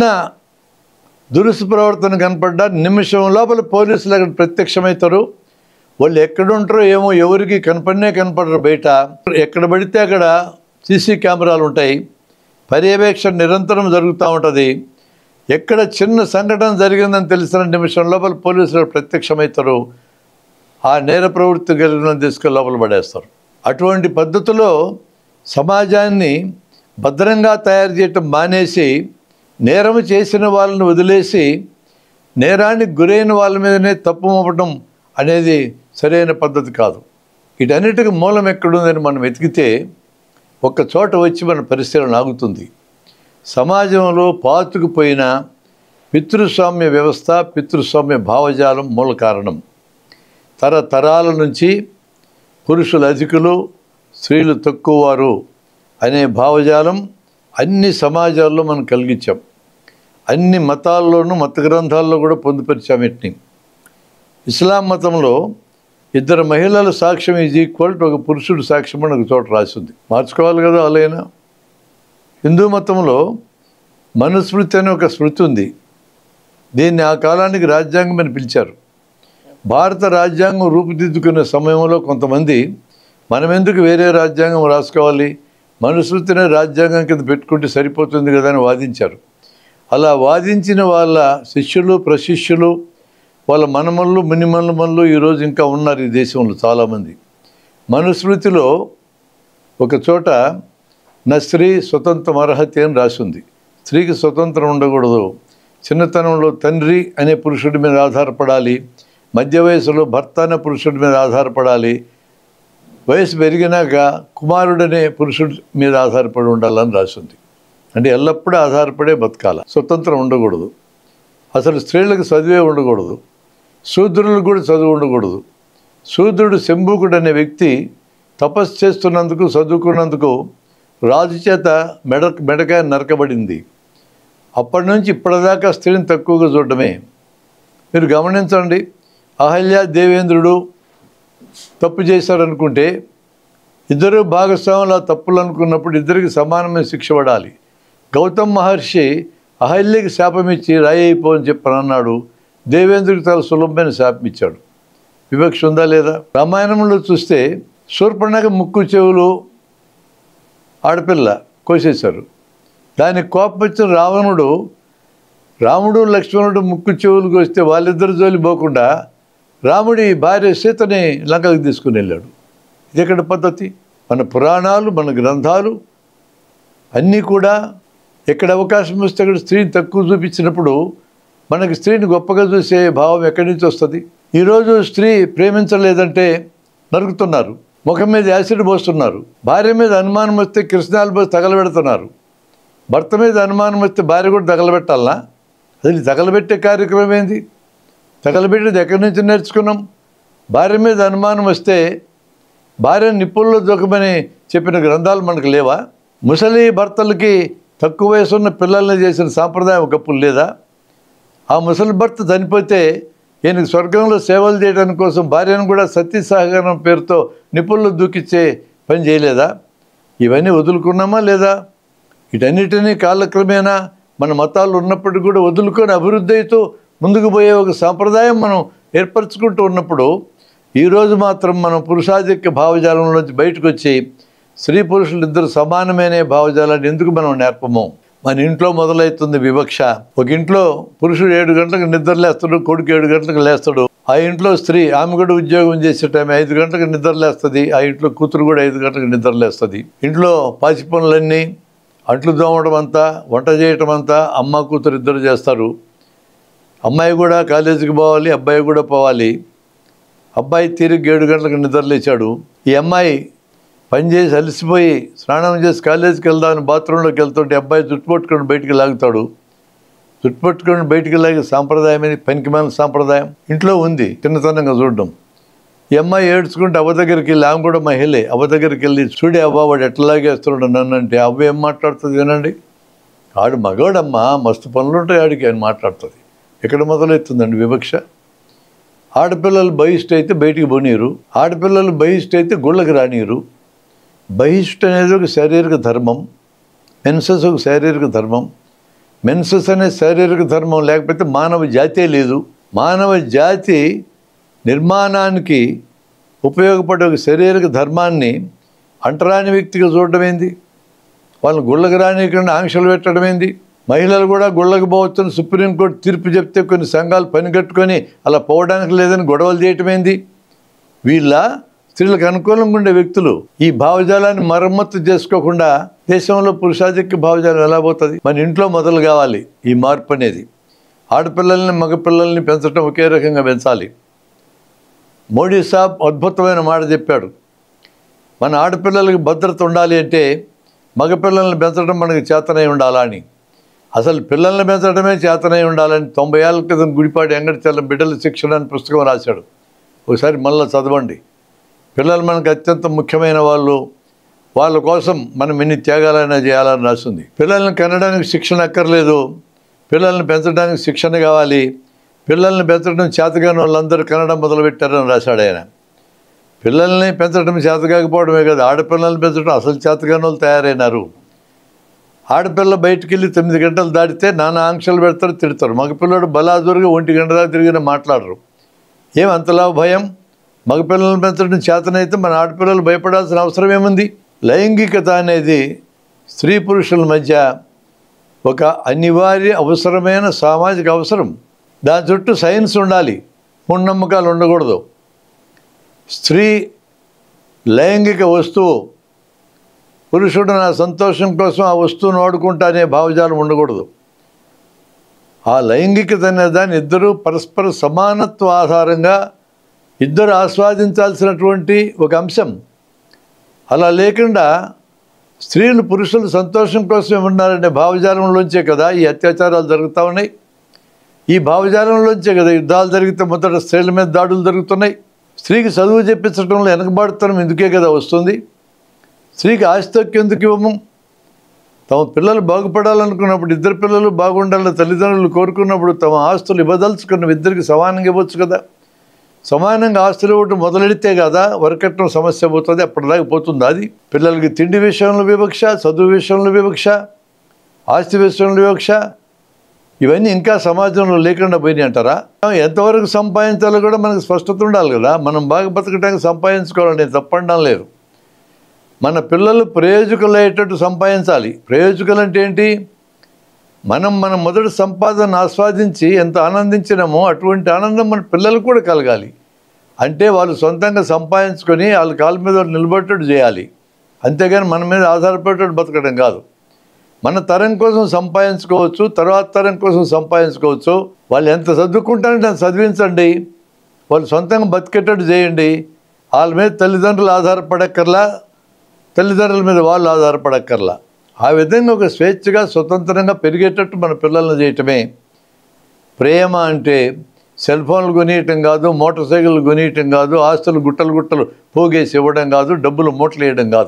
దురుసు ప్రవర్తన కనపడ్డా నిమిషం లోపల పోలీసులు అక్కడ ప్రత్యక్షమవుతారు వాళ్ళు ఎక్కడ ఉంటారో ఏమో ఎవరికి కనపడినే కనపడరు బయట ఎక్కడ పడితే అక్కడ సీసీ కెమెరాలు ఉంటాయి పర్యవేక్షణ నిరంతరం జరుగుతూ ఉంటుంది ఎక్కడ చిన్న సంఘటన జరిగిందని తెలిసిన నిమిషం లోపల పోలీసులు ప్రత్యక్షమవుతారు ఆ నేర ప్రవృత్తి కలిగిన తీసుకెళ్ళి లోపల పడేస్తారు అటువంటి పద్ధతిలో సమాజాన్ని భద్రంగా తయారు చేయటం మానేసి నేరం చేసిన వాళ్ళని వదిలేసి నేరానికి గురైన వాళ్ళ మీదనే తప్పు మోపడం అనేది సరైన పద్ధతి కాదు వీటన్నిటికీ మూలం ఎక్కడుందని మనం వెతికితే ఒక్క చోట వచ్చి మన పరిశీలన ఆగుతుంది సమాజంలో పాతుకుపోయిన పితృస్వామ్య వ్యవస్థ పితృస్వామ్య భావజాలం మూల కారణం తరతరాల నుంచి పురుషులు అధికులు స్త్రీలు తక్కువవారు అనే భావజాలం అన్ని సమాజాల్లో మనం కలిగించాం అన్ని మతాల్లోనూ మత గ్రంథాల్లో కూడా పొందుపరిచాం వీటిని ఇస్లాం మతంలో ఇద్దరు మహిళల సాక్ష్యం ఈజ్ ఈక్వల్ టు ఒక పురుషుడు సాక్ష్యం అని ఒక చోట రాసింది మార్చుకోవాలి కదా అలాగైనా హిందూ మతంలో మనుస్మృతి అనే ఒక స్మృతి ఉంది దీన్ని ఆ కాలానికి రాజ్యాంగం అని పిలిచారు భారత రాజ్యాంగం రూపుదిద్దుకునే సమయంలో కొంతమంది మనం ఎందుకు వేరే రాజ్యాంగం రాసుకోవాలి మనుస్మృతిని రాజ్యాంగం కింద పెట్టుకుంటే సరిపోతుంది కదా అని వాదించారు అలా వాదించిన వాళ్ళ శిష్యులు ప్రశిష్యులు వాళ్ళ మనమల్లు మినిమల్లు ఈరోజు ఇంకా ఉన్నారు ఈ దేశంలో చాలామంది మనుస్మృతిలో ఒక చోట నా స్త్రీ స్వతంత్రం అర్హత అని రాసింది స్త్రీకి స్వతంత్రం ఉండకూడదు చిన్నతనంలో తండ్రి అనే పురుషుడి మీద ఆధారపడాలి మధ్య వయసులో భర్త అనే పురుషుడి మీద ఆధారపడాలి వయసు పెరిగినాక కుమారుడనే పురుషుడి మీద ఆధారపడి ఉండాలని రాసింది అంటే ఎల్లప్పుడూ ఆధారపడే బతకాల స్వతంత్రం ఉండకూడదు అసలు స్త్రీలకు చదివే ఉండకూడదు శూద్రులకు కూడా చదువు ఉండకూడదు శూద్రుడు శంభుకుడు అనే వ్యక్తి తపస్సు చేస్తున్నందుకు చదువుకున్నందుకు రాజు చేత మెడ మెడకాయ నరకబడింది అప్పటి నుంచి ఇప్పటిదాకా స్త్రీని తక్కువగా చూడటమే మీరు గమనించండి అహల్య దేవేంద్రుడు తప్పు చేశారనుకుంటే ఇద్దరు భాగస్వాములు ఆ తప్పులు అనుకున్నప్పుడు ఇద్దరికి సమానమైన శిక్ష పడాలి గౌతమ్ మహర్షి అహల్యకి శాపం ఇచ్చి రాయి అయిపో అని చెప్పని అన్నాడు దేవేంద్రుడికి చాలా సులభమైన శాపం ఇచ్చాడు వివక్ష ఉందా లేదా రామాయణంలో చూస్తే శూర్పణగ ముక్కు చెవులు ఆడపిల్ల కోసేశారు దానికి కోపం వచ్చిన రావణుడు రాముడు లక్ష్మణుడు ముక్కు చెవులకు వస్తే వాళ్ళిద్దరు జోలి పోకుండా రాముడి భార్య సీతని లంకకు తీసుకుని వెళ్ళాడు ఇది ఎక్కడ పద్ధతి మన పురాణాలు మన గ్రంథాలు అన్నీ కూడా ఎక్కడ అవకాశం వస్తే అక్కడ స్త్రీని తక్కువ చూపించినప్పుడు మనకి స్త్రీని గొప్పగా చూసే భావం ఎక్కడి నుంచి వస్తుంది ఈరోజు స్త్రీ ప్రేమించలేదంటే నరుకుతున్నారు ముఖం మీద యాసిడ్ పోస్తున్నారు భార్య మీద అనుమానం వస్తే కృష్ణాలు పోసి తగలబెడుతున్నారు భర్త మీద అనుమానం వస్తే భార్య కూడా తగలబెట్టాలనా అది తగలబెట్టే కార్యక్రమం ఏంది తగలబెట్టేది ఎక్కడి నుంచి నేర్చుకున్నాం భార్య మీద అనుమానం వస్తే భార్య నిప్పుల్లో దూకమని చెప్పిన గ్రంథాలు మనకు లేవా ముసలి భర్తలకి తక్కువ వయసున్న పిల్లల్ని చేసిన సాంప్రదాయం ఒకప్పుడు లేదా ఆ ముసలి భర్త చనిపోతే ఈయనకి స్వర్గంలో సేవలు చేయడానికి కోసం భార్యను కూడా సతీ సహకారం పేరుతో నిపుణులు దూకిచ్చే పని చేయలేదా ఇవన్నీ వదులుకున్నామా లేదా వీటన్నిటినీ కాలక్రమేణా మన మతాలు ఉన్నప్పటికీ కూడా వదులుకొని అభివృద్ధి అవుతూ ముందుకు పోయే ఒక సాంప్రదాయం మనం ఏర్పరచుకుంటూ ఉన్నప్పుడు ఈరోజు మాత్రం మనం పురుషాధిక్య భావజాలంలోంచి బయటకు వచ్చి స్త్రీ పురుషులు ఇద్దరు సమానమైన భావజాలాన్ని ఎందుకు మనం నేర్పము మన ఇంట్లో మొదలవుతుంది వివక్ష ఒక ఇంట్లో పురుషుడు ఏడు గంటలకు నిద్ర లేస్తాడు కొడుకు ఏడు గంటలకు లేస్తాడు ఆ ఇంట్లో స్త్రీ ఆమె కూడా ఉద్యోగం చేసే టైం ఐదు గంటలకు నిద్ర లేస్తుంది ఆ ఇంట్లో కూతురు కూడా ఐదు గంటలకు నిద్ర లేస్తుంది ఇంట్లో పాచి పనులన్నీ అంట్లు దోమడం అంతా వంట చేయటం అంతా అమ్మ కూతురు ఇద్దరు చేస్తారు అమ్మాయి కూడా కాలేజీకి పోవాలి అబ్బాయి కూడా పోవాలి అబ్బాయి తిరిగి ఏడు గంటలకు నిద్ర లేచాడు ఈ అమ్మాయి పని చేసి అలసిపోయి స్నానం చేసి కాలేజీకి వెళ్దామని బాత్రూంలోకి వెళ్తుంటే అబ్బాయి జుట్టు పట్టుకొని బయటికి లాగుతాడు జుట్టు పట్టుకొని బయటికి లాగే సాంప్రదాయం ఇది పనికిమాలిన సాంప్రదాయం ఇంట్లో ఉంది చిన్నతనంగా చూడడం ఈ అమ్మాయి ఏడ్చుకుంటే అవ్వ దగ్గరికి వెళ్ళి ఆమె కూడా మహిళే అవ్వ దగ్గరికి వెళ్ళి చూడే అవ్వ వాడు ఎట్లా లాగేస్తున్నాడు నన్ను అంటే అవ్వ ఏం మాట్లాడుతుంది వినండి ఆడు మగవాడమ్మా మస్తు పనులు ఉంటాయి ఆడికి అని మాట్లాడుతుంది ఎక్కడ మొదలవుతుందండి వివక్ష ఆడపిల్లలు బహిష్ట అయితే బయటికి పోనీరు ఆడపిల్లలు బహిష్ట అయితే గుళ్ళకి రానీరు బహిష్ట అనేది ఒక శారీరక ధర్మం మెన్సెస్ ఒక శారీరక ధర్మం మెన్సెస్ అనే శారీరక ధర్మం లేకపోతే మానవ జాతే లేదు మానవ జాతి నిర్మాణానికి ఉపయోగపడే ఒక శారీరక ధర్మాన్ని అంటరాని వ్యక్తిగా చూడడం ఏంది వాళ్ళని గుళ్ళకి రానియకుండా ఆంక్షలు పెట్టడం ఏంది మహిళలు కూడా గుళ్ళకి పోవచ్చని సుప్రీంకోర్టు తీర్పు చెప్తే కొన్ని సంఘాలు పని కట్టుకొని అలా పోవడానికి లేదని గొడవలు చేయటం ఏంది వీళ్ళ స్త్రీలకు అనుకూలంగా ఉండే వ్యక్తులు ఈ భావజాలాన్ని మరమ్మత్తు చేసుకోకుండా దేశంలో పురుషాధిక్య భావజాలం ఎలా పోతుంది మన ఇంట్లో మొదలు కావాలి ఈ మార్పు అనేది ఆడపిల్లల్ని మగపిల్లల్ని పెంచడం ఒకే రకంగా పెంచాలి మోడీ సాబ్ అద్భుతమైన మాట చెప్పాడు మన ఆడపిల్లలకి భద్రత ఉండాలి అంటే మగపిల్లల్ని పెంచడం మనకి చేతనై ఉండాలా అని అసలు పిల్లల్ని పెంచడమే చేతనై ఉండాలని తొంభై ఏళ్ళ క్రితం గుడిపాటి వెంకటచలం బిడ్డల శిక్షణ అని పుస్తకం రాశాడు ఒకసారి మళ్ళీ చదవండి పిల్లలు మనకు అత్యంత ముఖ్యమైన వాళ్ళు వాళ్ళ కోసం మనం ఎన్ని త్యాగాలైనా చేయాలని రాసింది పిల్లల్ని కనడానికి శిక్షణ అక్కర్లేదు పిల్లల్ని పెంచడానికి శిక్షణ కావాలి పిల్లల్ని పెంచడం చేతగాని వాళ్ళందరూ కనడం మొదలుపెట్టారని రాశాడు ఆయన పిల్లల్ని పెంచడం చేత కాకపోవడమే కాదు ఆడపిల్లల్ని పెంచడం అసలు చేతగాని వాళ్ళు తయారైనారు ఆడపిల్ల బయటికి వెళ్ళి తొమ్మిది గంటలు దాటితే నానా ఆంక్షలు పెడతారు తిడతారు మగపిల్లడు బలాదురుగా ఒంటి గంట దాకా తిరిగిన మాట్లాడరు ఏం అంతలా భయం మగపిల్లలను పెంచడం చేతనైతే మన ఆడపిల్లలు భయపడాల్సిన అవసరం ఏముంది లైంగికత అనేది స్త్రీ పురుషుల మధ్య ఒక అనివార్య అవసరమైన సామాజిక అవసరం దాని చుట్టూ సైన్స్ ఉండాలి మూఢనమ్మకాలు ఉండకూడదు స్త్రీ లైంగిక వస్తువు పురుషుడు నా సంతోషం కోసం ఆ వస్తువును వాడుకుంటా అనే భావజాలం ఉండకూడదు ఆ లైంగికత అనే దాన్ని ఇద్దరు పరస్పర సమానత్వ ఆధారంగా ఇద్దరు ఆస్వాదించాల్సినటువంటి ఒక అంశం అలా లేకుండా స్త్రీలు పురుషులు సంతోషం కోసం ఉన్నారనే భావజాలంలోంచే కదా ఈ అత్యాచారాలు జరుగుతూ ఉన్నాయి ఈ భావజాలంలోంచే కదా యుద్ధాలు జరిగితే మొదట స్త్రీల మీద దాడులు జరుగుతున్నాయి స్త్రీకి చదువు చెప్పించడంలో వెనకబాటుతనం ఎందుకే కదా వస్తుంది స్త్రీకి ఆస్తి ఎందుకు ఇవ్వము తమ పిల్లలు బాగుపడాలనుకున్నప్పుడు ఇద్దరు పిల్లలు బాగుండాలని తల్లిదండ్రులు కోరుకున్నప్పుడు తమ ఆస్తులు ఇవ్వదలుచుకున్న ఇద్దరికి సమానంగా ఇవ్వచ్చు కదా సమానంగా ఆస్తులు ఇవ్వటం మొదలెడితే కదా వరకట్నం సమస్య పోతుంది అప్పటిదాకా పోతుంది అది పిల్లలకి తిండి విషయంలో వివక్ష చదువు విషయంలో వివక్ష ఆస్తి విషయంలో వివక్ష ఇవన్నీ ఇంకా సమాజంలో లేకుండా పోయినాయి అంటారా ఎంతవరకు సంపాదించాలో కూడా మనకు స్పష్టత ఉండాలి కదా మనం బాగా బతకడానికి సంపాదించుకోవాలని నేను తప్పడం లేదు మన పిల్లలు ప్రయోజకులయ్యేటట్టు సంపాదించాలి ప్రయోజకులు అంటే ఏంటి మనం మన మొదటి సంపాదన ఆస్వాదించి ఎంత ఆనందించినామో అటువంటి ఆనందం మన పిల్లలకు కూడా కలగాలి అంటే వాళ్ళు సొంతంగా సంపాదించుకొని వాళ్ళ కాళ్ళ మీద వాళ్ళు నిలబడేటట్టు చేయాలి అంతేగాని మన మీద ఆధారపడేటట్టు బతకడం కాదు మన తరం కోసం సంపాదించుకోవచ్చు తర్వాత తరం కోసం సంపాదించుకోవచ్చు వాళ్ళు ఎంత చదువుకుంటారంటే అంత చదివించండి వాళ్ళు సొంతంగా బతికేటట్టు చేయండి వాళ్ళ మీద తల్లిదండ్రులు ఆధారపడక్కర్లా తల్లిదండ్రుల మీద వాళ్ళు ఆధారపడక్కర్లా ఆ విధంగా ఒక స్వేచ్ఛగా స్వతంత్రంగా పెరిగేటట్టు మన పిల్లల్ని చేయటమే ప్రేమ అంటే సెల్ ఫోన్లు కొనియటం కాదు మోటార్ సైకిళ్ళు కొనియటం కాదు ఆస్తులు గుట్టలు గుట్టలు పోగేసి ఇవ్వడం కాదు డబ్బులు మూటలు వేయడం కాదు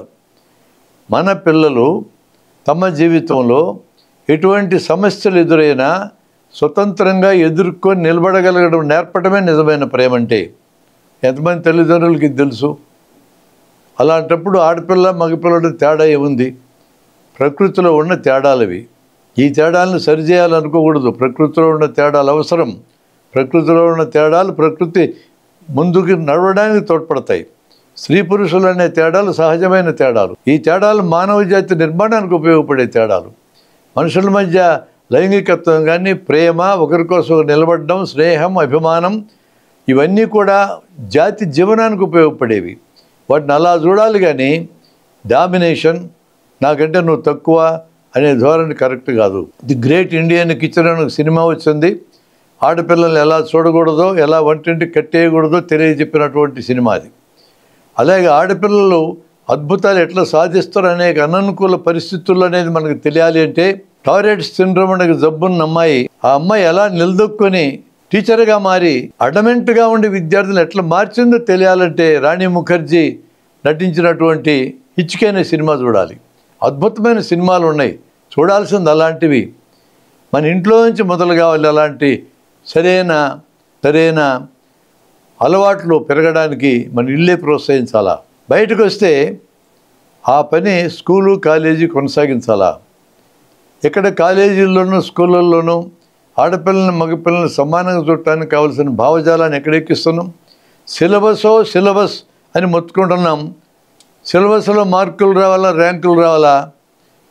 మన పిల్లలు తమ జీవితంలో ఎటువంటి సమస్యలు ఎదురైనా స్వతంత్రంగా ఎదుర్కొని నిలబడగలగడం నేర్పడమే నిజమైన ప్రేమ అంటే ఎంతమంది తల్లిదండ్రులకి ఇది తెలుసు అలాంటప్పుడు ఆడపిల్ల మగపిల్లడు తేడా ఏముంది ప్రకృతిలో ఉన్న తేడాలవి ఈ తేడాలను సరిచేయాలనుకోకూడదు ప్రకృతిలో ఉన్న తేడాలు అవసరం ప్రకృతిలో ఉన్న తేడాలు ప్రకృతి ముందుకు నడవడానికి తోడ్పడతాయి స్త్రీ పురుషులు అనే తేడాలు సహజమైన తేడాలు ఈ తేడాలు మానవ జాతి నిర్మాణానికి ఉపయోగపడే తేడాలు మనుషుల మధ్య లైంగికత్వం కానీ ప్రేమ ఒకరి కోసం ఒకరు నిలబడడం స్నేహం అభిమానం ఇవన్నీ కూడా జాతి జీవనానికి ఉపయోగపడేవి వాటిని అలా చూడాలి కానీ డామినేషన్ నాకంటే నువ్వు తక్కువ అనే ధోరణి కరెక్ట్ కాదు ది గ్రేట్ ఇండియన్ కిచెన్ అని ఒక సినిమా వచ్చింది ఆడపిల్లల్ని ఎలా చూడకూడదో ఎలా వంటింటికి కట్టేయకూడదో తెలియజెప్పినటువంటి సినిమా అది అలాగే ఆడపిల్లలు అద్భుతాలు ఎట్లా సాధిస్తారు అనేక అననుకూల పరిస్థితుల్లో అనేది మనకు తెలియాలి అంటే టాయిలెట్ సిండ్రోమ్ అనే జబ్బున్న అమ్మాయి ఆ అమ్మాయి ఎలా నిలదొక్కుని టీచర్గా మారి అడమెంట్గా ఉండి విద్యార్థులను ఎట్లా మార్చిందో తెలియాలంటే రాణి ముఖర్జీ నటించినటువంటి హిచ్కే సినిమా చూడాలి అద్భుతమైన సినిమాలు ఉన్నాయి చూడాల్సింది అలాంటివి మన ఇంట్లో నుంచి మొదలు కావాలి అలాంటి సరైన సరైన అలవాట్లు పెరగడానికి మన ఇల్లే ప్రోత్సహించాలా బయటకు వస్తే ఆ పని స్కూలు కాలేజీ కొనసాగించాలా ఇక్కడ కాలేజీల్లోనూ స్కూళ్ళల్లోనూ ఆడపిల్లల్ని మగపిల్లల్ని సమానంగా చూడటానికి కావాల్సిన భావజాలాన్ని ఎక్కడెక్కిస్తున్నాం సిలబసో సిలబస్ అని మొత్తుకుంటున్నాం సిలబస్లో మార్కులు రావాలా ర్యాంకులు రావాలా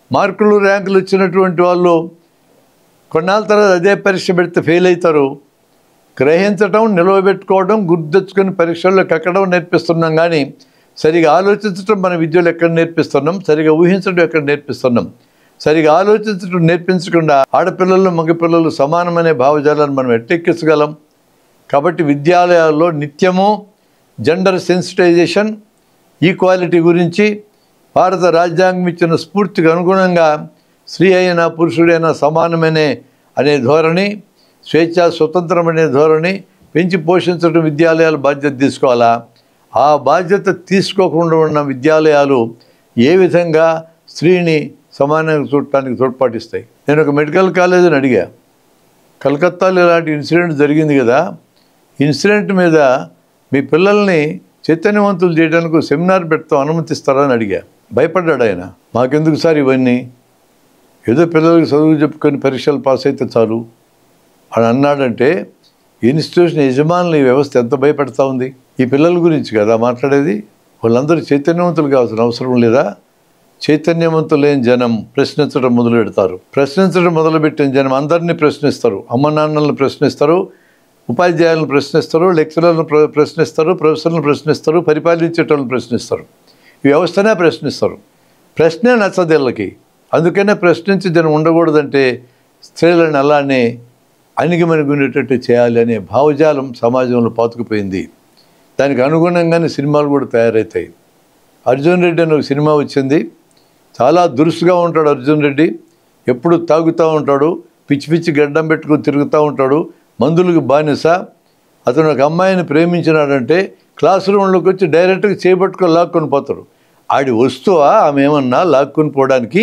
మార్కులు ర్యాంకులు వచ్చినటువంటి వాళ్ళు కొన్నాళ్ళ తర్వాత అదే పరీక్ష పెడితే ఫెయిల్ అవుతారు గ్రహించడం నిలవబెట్టుకోవడం గుర్తెచ్చుకొని పరీక్షల్లో కక్కడం నేర్పిస్తున్నాం కానీ సరిగా ఆలోచించడం మన విద్యలో ఎక్కడ నేర్పిస్తున్నాం సరిగా ఊహించడం ఎక్కడ నేర్పిస్తున్నాం సరిగా ఆలోచించడం నేర్పించకుండా ఆడపిల్లలు మగపిల్లలు సమానమనే భావజాలాన్ని మనం ఎట్టెక్కించగలం కాబట్టి విద్యాలయాల్లో నిత్యము జెండర్ సెన్సిటైజేషన్ ఈక్వాలిటీ గురించి భారత రాజ్యాంగం ఇచ్చిన స్ఫూర్తికి అనుగుణంగా స్త్రీ అయినా పురుషుడైనా సమానమనే అనే ధోరణి స్వేచ్ఛ స్వతంత్రం అనే ధోరణి పెంచి పోషించడం విద్యాలయాలు బాధ్యత తీసుకోవాలా ఆ బాధ్యత తీసుకోకుండా ఉన్న విద్యాలయాలు ఏ విధంగా స్త్రీని సమానంగా చూడటానికి తోడ్పాటిస్తాయి నేను ఒక మెడికల్ కాలేజీని అడిగా కలకత్తాలో ఇలాంటి ఇన్సిడెంట్ జరిగింది కదా ఇన్సిడెంట్ మీద మీ పిల్లల్ని చైతన్యవంతులు చేయడానికి ఒక సెమినార్ పెడతాం అనుమతిస్తారని అడిగా భయపడ్డాడు ఆయన మాకెందుకు సార్ ఇవన్నీ ఏదో పిల్లలకి చదువు చెప్పుకొని పరీక్షలు పాస్ అయితే చాలు అని అన్నాడంటే ఇన్స్టిట్యూషన్ యజమానులు ఈ వ్యవస్థ ఎంత భయపెడతా ఉంది ఈ పిల్లల గురించి కదా మాట్లాడేది వాళ్ళందరూ చైతన్యవంతులు కావాల్సిన అవసరం లేదా చైతన్యవంతులేని జనం ప్రశ్నించడం మొదలు పెడతారు ప్రశ్నించడం మొదలుపెట్టిన జనం అందరినీ ప్రశ్నిస్తారు అమ్మ నాన్నలను ప్రశ్నిస్తారు ఉపాధ్యాయులను ప్రశ్నిస్తారు లెక్చరర్లను ప్ర- ప్రశ్నిస్తారు ప్రొఫెసర్లను ప్రశ్నిస్తారు పరిపాలించేటోళ్ళని ప్రశ్నిస్తారు ఈ వ్యవస్థనే ప్రశ్నిస్తారు ప్రశ్నే నచ్చదు వీళ్ళకి అందుకనే ప్రశ్నించి జనం ఉండకూడదంటే స్త్రీలను అలానే అణిగిమణిగునేటట్టు చేయాలి అనే భావజాలం సమాజంలో పాతుకుపోయింది దానికి అనుగుణంగానే సినిమాలు కూడా తయారవుతాయి అర్జున్ రెడ్డి అని ఒక సినిమా వచ్చింది చాలా దురుసుగా ఉంటాడు అర్జున్ రెడ్డి ఎప్పుడు తాగుతూ ఉంటాడు పిచ్చి పిచ్చి గడ్డం పెట్టుకుని తిరుగుతూ ఉంటాడు మందులకు బానిస అతను ఒక అమ్మాయిని ప్రేమించినాడంటే క్లాస్ రూమ్లోకి వచ్చి డైరెక్ట్గా చేపట్టుకొని లాక్కొని పోతాడు ఆడి వస్తువా ఆమె ఏమన్నా లాక్కొని పోవడానికి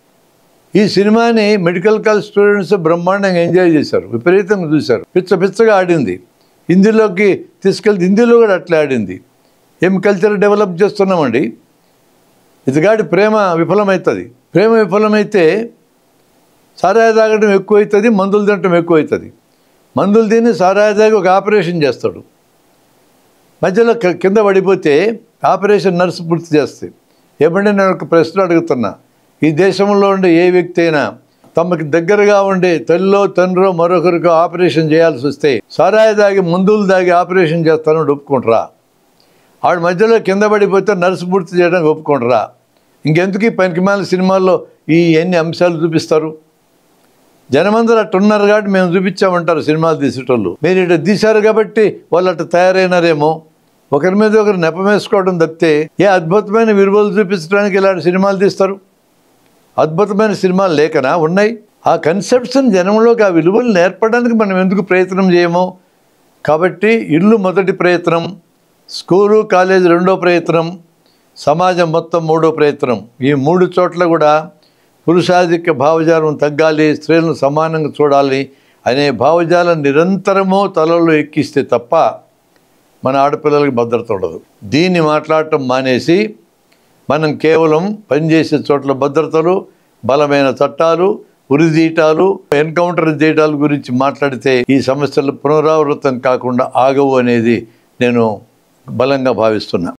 ఈ సినిమాని మెడికల్ కాలేజ్ స్టూడెంట్స్ బ్రహ్మాండంగా ఎంజాయ్ చేశారు విపరీతంగా చూశారు పిచ్చ పిచ్చగా ఆడింది హిందీలోకి తీసుకెళ్తే హిందీలో కూడా అట్లా ఆడింది ఏం కల్చర్ డెవలప్ చేస్తున్నామండి ఇదిగాడి ప్రేమ విఫలమవుతుంది ప్రేమ విఫలమైతే సారాయి తాగడం ఎక్కువవుతుంది మందులు తినటం ఎక్కువవుతుంది మందులు తిని సారాయి తాగి ఒక ఆపరేషన్ చేస్తాడు మధ్యలో క- కింద పడిపోతే ఆపరేషన్ నర్సు పూర్తి చేస్తుంది ఏమంటే నేను ఒక ప్రశ్న అడుగుతున్నా ఈ దేశంలో ఉండే ఏ వ్యక్తి అయినా తమకి దగ్గరగా ఉండే తల్లిలో తండ్రో మరొకరికో ఆపరేషన్ చేయాల్సి వస్తే సారాయి దాగి మందులు దాగి ఆపరేషన్ చేస్తానని ఒప్పుకుంటారా ఆవిడ మధ్యలో కింద పడిపోతే నర్సు పూర్తి చేయడానికి ఒప్పుకుంటారా ఇంకెందుకు ఈ పనికిమాల సినిమాల్లో ఈ ఎన్ని అంశాలు చూపిస్తారు జనమందరూ అట్ట ఉన్నారు కాబట్టి మేము చూపించామంటారు సినిమాలు తీసేటోళ్ళు మీరు ఇట్లా తీశారు కాబట్టి వాళ్ళు అట్ట తయారైనారేమో ఒకరి మీద ఒకరు నెపమేసుకోవడం తప్పితే ఏ అద్భుతమైన విలువలు చూపించడానికి ఇలాంటి సినిమాలు తీస్తారు అద్భుతమైన సినిమాలు లేకనా ఉన్నాయి ఆ కన్సెప్ట్స్ని జనంలోకి ఆ విలువలు నేర్పడానికి మనం ఎందుకు ప్రయత్నం చేయము కాబట్టి ఇల్లు మొదటి ప్రయత్నం స్కూలు కాలేజ్ రెండో ప్రయత్నం సమాజం మొత్తం మూడో ప్రయత్నం ఈ మూడు చోట్ల కూడా పురుషాధిక్య భావజాలం తగ్గాలి స్త్రీలను సమానంగా చూడాలి అనే భావజాలం నిరంతరము తలలో ఎక్కిస్తే తప్ప మన ఆడపిల్లలకి భద్రత ఉండదు దీన్ని మాట్లాడటం మానేసి మనం కేవలం పనిచేసే చోట్ల భద్రతలు బలమైన చట్టాలు ఉరిదీయటాలు ఎన్కౌంటర్ చేయటాల గురించి మాట్లాడితే ఈ సమస్యలు పునరావృతం కాకుండా ఆగవు అనేది నేను బలంగా భావిస్తున్నా